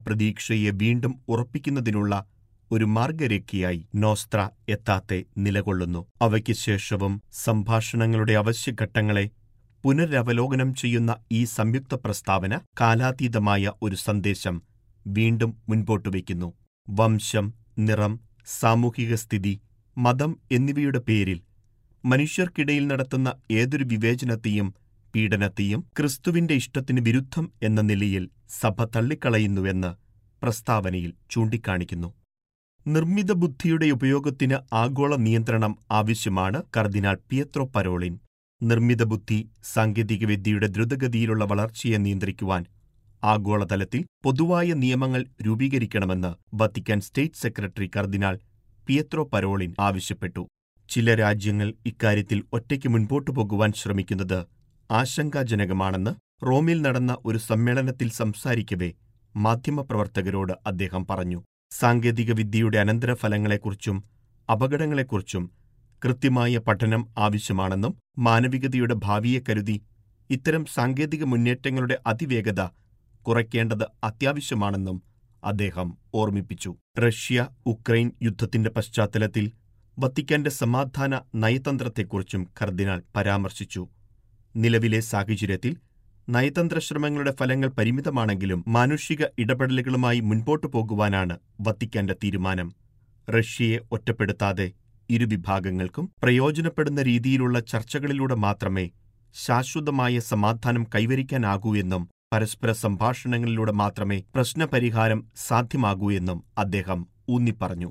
പ്രതീക്ഷയെ വീണ്ടും ഉറപ്പിക്കുന്നതിനുള്ള ഒരു മാർഗരേഖയായി നോസ്ത്ര എത്താത്തെ നിലകൊള്ളുന്നു അവയ്ക്ക് ശേഷവും സംഭാഷണങ്ങളുടെ അവശ്യഘട്ടങ്ങളെ പുനരവലോകനം ചെയ്യുന്ന ഈ സംയുക്ത പ്രസ്താവന കാലാതീതമായ ഒരു സന്ദേശം വീണ്ടും മുൻപോട്ട് വയ്ക്കുന്നു വംശം നിറം സാമൂഹിക സ്ഥിതി മതം എന്നിവയുടെ പേരിൽ മനുഷ്യർക്കിടയിൽ നടത്തുന്ന ഏതൊരു വിവേചനത്തെയും പീഡനത്തെയും ക്രിസ്തുവിന്റെ ഇഷ്ടത്തിന് വിരുദ്ധം എന്ന നിലയിൽ സഭ തള്ളിക്കളയുന്നുവെന്ന് പ്രസ്താവനയിൽ ചൂണ്ടിക്കാണിക്കുന്നു നിർമ്മിത ബുദ്ധിയുടെ ഉപയോഗത്തിന് ആഗോള നിയന്ത്രണം ആവശ്യമാണ് കർദിനാൾ പിയത്രോ പരോളിൻ നിർമ്മിത ബുദ്ധി സാങ്കേതികവിദ്യയുടെ ദ്രുതഗതിയിലുള്ള വളർച്ചയെ നിയന്ത്രിക്കുവാൻ ആഗോളതലത്തിൽ പൊതുവായ നിയമങ്ങൾ രൂപീകരിക്കണമെന്ന് വത്തിക്കാൻ സ്റ്റേറ്റ് സെക്രട്ടറി കർദിനാൾ പിയത്രോ പരോളിൻ ആവശ്യപ്പെട്ടു ചില രാജ്യങ്ങൾ ഇക്കാര്യത്തിൽ ഒറ്റയ്ക്ക് മുൻപോട്ടു പോകുവാൻ ശ്രമിക്കുന്നത് ആശങ്കാജനകമാണെന്ന് റോമിൽ നടന്ന ഒരു സമ്മേളനത്തിൽ സംസാരിക്കവേ മാധ്യമപ്രവർത്തകരോട് അദ്ദേഹം പറഞ്ഞു സാങ്കേതികവിദ്യയുടെ അനന്തരഫലങ്ങളെക്കുറിച്ചും അപകടങ്ങളെക്കുറിച്ചും കൃത്യമായ പഠനം ആവശ്യമാണെന്നും മാനവികതയുടെ ഭാവിയെ കരുതി ഇത്തരം സാങ്കേതിക മുന്നേറ്റങ്ങളുടെ അതിവേഗത കുറയ്ക്കേണ്ടത് അത്യാവശ്യമാണെന്നും അദ്ദേഹം ഓർമ്മിപ്പിച്ചു റഷ്യ ഉക്രൈൻ യുദ്ധത്തിന്റെ പശ്ചാത്തലത്തിൽ വത്തിക്കാന്റെ സമാധാന നയതന്ത്രത്തെക്കുറിച്ചും കർദിനാൾ പരാമർശിച്ചു നിലവിലെ സാഹചര്യത്തിൽ നയതന്ത്ര ശ്രമങ്ങളുടെ ഫലങ്ങൾ പരിമിതമാണെങ്കിലും മാനുഷിക ഇടപെടലുകളുമായി മുൻപോട്ടു പോകുവാനാണ് വത്തിക്കാന്റെ തീരുമാനം റഷ്യയെ ഒറ്റപ്പെടുത്താതെ ഇരുവിഭാഗങ്ങൾക്കും പ്രയോജനപ്പെടുന്ന രീതിയിലുള്ള ചർച്ചകളിലൂടെ മാത്രമേ ശാശ്വതമായ സമാധാനം കൈവരിക്കാനാകൂ എന്നും പരസ്പര സംഭാഷണങ്ങളിലൂടെ മാത്രമേ പ്രശ്നപരിഹാരം സാധ്യമാകൂ എന്നും അദ്ദേഹം ഊന്നിപ്പറഞ്ഞു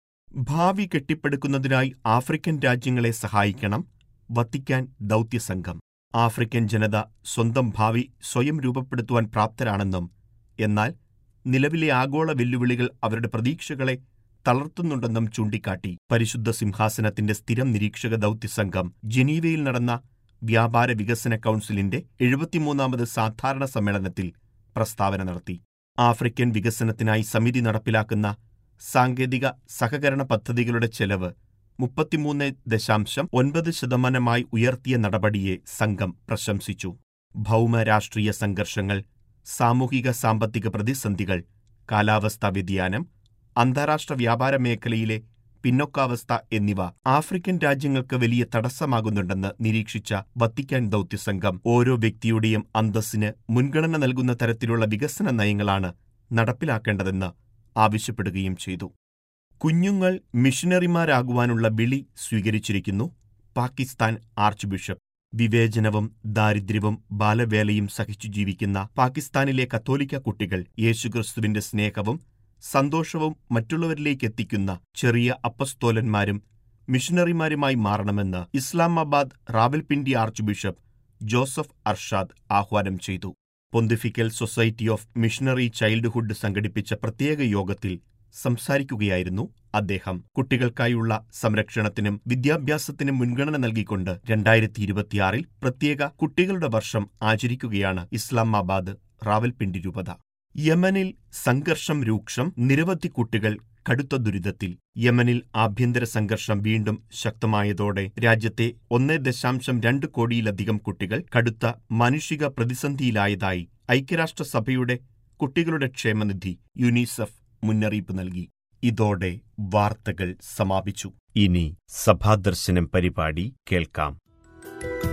ഭാവി കെട്ടിപ്പടുക്കുന്നതിനായി ആഫ്രിക്കൻ രാജ്യങ്ങളെ സഹായിക്കണം വത്തിക്കാൻ ദൗത്യസംഘം ആഫ്രിക്കൻ ജനത സ്വന്തം ഭാവി സ്വയം രൂപപ്പെടുത്തുവാൻ പ്രാപ്തരാണെന്നും എന്നാൽ നിലവിലെ ആഗോള വെല്ലുവിളികൾ അവരുടെ പ്രതീക്ഷകളെ തളർത്തുന്നുണ്ടെന്നും ചൂണ്ടിക്കാട്ടി പരിശുദ്ധ സിംഹാസനത്തിന്റെ സ്ഥിരം നിരീക്ഷക ദൗത്യസംഘം ജനീവയിൽ നടന്ന വ്യാപാര വികസന കൗൺസിലിന്റെ എഴുപത്തിമൂന്നാമത് സാധാരണ സമ്മേളനത്തിൽ പ്രസ്താവന നടത്തി ആഫ്രിക്കൻ വികസനത്തിനായി സമിതി നടപ്പിലാക്കുന്ന സാങ്കേതിക സഹകരണ പദ്ധതികളുടെ ചെലവ് മുപ്പത്തിമൂന്ന് ദശാംശം ഒൻപത് ശതമാനമായി ഉയർത്തിയ നടപടിയെ സംഘം പ്രശംസിച്ചു ഭൗമ രാഷ്ട്രീയ സംഘർഷങ്ങൾ സാമൂഹിക സാമ്പത്തിക പ്രതിസന്ധികൾ കാലാവസ്ഥാ വ്യതിയാനം അന്താരാഷ്ട്ര വ്യാപാര മേഖലയിലെ പിന്നോക്കാവസ്ഥ എന്നിവ ആഫ്രിക്കൻ രാജ്യങ്ങൾക്ക് വലിയ തടസ്സമാകുന്നുണ്ടെന്ന് നിരീക്ഷിച്ച വത്തിക്കാൻ ദൗത്യസംഘം ഓരോ വ്യക്തിയുടെയും അന്തസ്സിന് മുൻഗണന നൽകുന്ന തരത്തിലുള്ള വികസന നയങ്ങളാണ് നടപ്പിലാക്കേണ്ടതെന്ന് ആവശ്യപ്പെടുകയും ചെയ്തു കുഞ്ഞുങ്ങൾ മിഷനറിമാരാകുവാനുള്ള വിളി സ്വീകരിച്ചിരിക്കുന്നു പാകിസ്ഥാൻ ആർച്ച് ബിഷപ്പ് വിവേചനവും ദാരിദ്ര്യവും ബാലവേലയും സഹിച്ചു ജീവിക്കുന്ന പാകിസ്ഥാനിലെ കത്തോലിക്ക കുട്ടികൾ യേശുക്രിസ്തുവിന്റെ സ്നേഹവും സന്തോഷവും മറ്റുള്ളവരിലേക്ക് എത്തിക്കുന്ന ചെറിയ അപ്പസ്തോലന്മാരും മിഷനറിമാരുമായി മാറണമെന്ന് Islamabad Rawalpindi archbishop Joseph Arshad ആഹ്വാനം ചെയ്തു pontifical society of missionary childhood സംഘടിപ്പിച്ച പ്രത്യേക യോഗത്തിൽ സംസാരിക്കുകയായിരുന്നു അദ്ദേഹം കുട്ടികൾക്കായുള്ള സംരക്ഷണത്തിനും വിദ്യാഭ്യാസത്തിനും മുൻഗണന നൽകിക്കൊണ്ട് രണ്ടായിരത്തി ഇരുപത്തിയാറിൽ പ്രത്യേക കുട്ടികളുടെ വർഷം ആചരിക്കുകയാണ് ഇസ്ലാമാബാദ് റാവൽപിണ്ടി രൂപത യമനിൽ സംഘർഷം രൂക്ഷം നിരവധി കുട്ടികൾ കടുത്ത ദുരിതത്തിൽ യമനിൽ ആഭ്യന്തര സംഘർഷം വീണ്ടും ശക്തമായതോടെ രാജ്യത്തെ ഒന്നേ ദശാംശം രണ്ട് കോടിയിലധികം കുട്ടികൾ കടുത്ത മാനുഷിക പ്രതിസന്ധിയിലായതായി ഐക്യരാഷ്ട്രസഭയുടെ കുട്ടികളുടെ ക്ഷേമനിധി യുനിസെഫ് മുന്നറിയിപ്പ് നൽകി ഇതോടെ വാർത്തകൾ സമാപിച്ചു ഇനി സഭാദർശനം പരിപാടി കേൾക്കാം